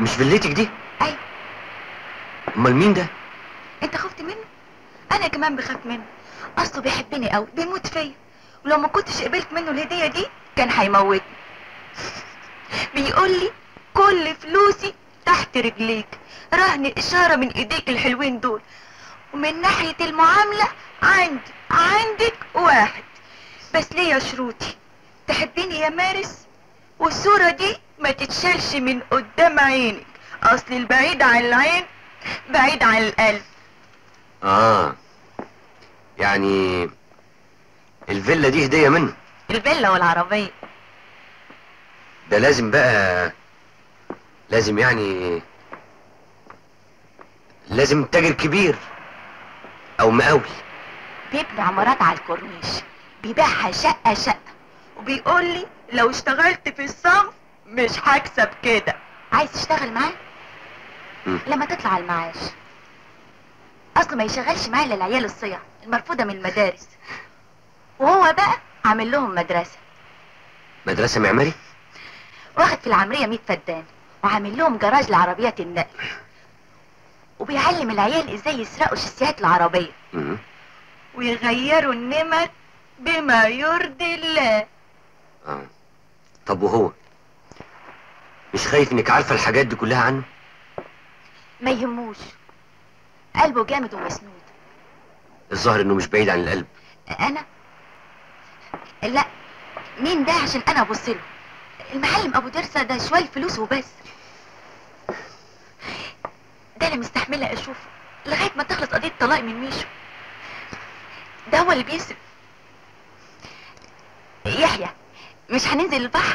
مش فيلتك دي ايوه امال مين ده انت خفت منه انا كمان بخاف منه اصله بيحبني قوي بيموت فيا ولو ما كنتش قبلت منه الهديه دي كان هيموتني بيقول لي كل فلوسي تحت رجليك رهن اشاره من ايديك الحلوين دول ومن ناحيه المعامله عندي عندك واحد بس ليه يا شروطي تحبيني يا مارس والصوره دي ما تتشالش من قدام عينك اصل البعيد عن العين بعيد عن القلب اه يعني الفيلا دي هديه منه الفيلا والعربيه ده لازم بقى لازم يعني لازم تاجر كبير او مقاول بيبني عمارات على الكورنيش بيبيعها شقة شقة وبيقول لي لو اشتغلت في الصنف مش هكسب كده عايز تشتغل معاه مم. لما تطلع المعاش اصله ما يشغلش معاه الا العيال الصيع المرفوضة من المدارس وهو بقى عامل لهم مدرسة مدرسه معماري واخد في العمرية 100 فدان وعامل لهم جراج لعربيات النقل وبيعلم العيال ازاي يسرقوا شاسيات العربية مم. ويغيروا النمر بما يرضي الله اه طب وهو مش خايف انك عارفه الحاجات دي كلها عنه ما يهموش قلبه جامد ومسنود الظاهر انه مش بعيد عن القلب انا لا مين ده عشان انا ابص له المعلم ابو درسة ده شوية فلوس وبس ده انا مستحملة اشوفه لغاية ما تخلص قضية طلاق من ميشو ده هو اللي بيسرق يحيى مش هننزل البحر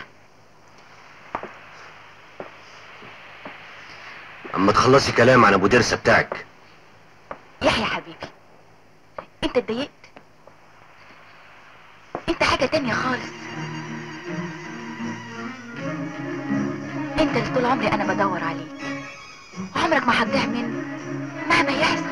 اما تخلصي كلام عن ابو درسه بتاعك يحيى حبيبي انت اتضايقت انت حاجة تانية خالص انت اللي طول عمري انا بدور عليك وعمرك ما هتضيع مني مهما يحصل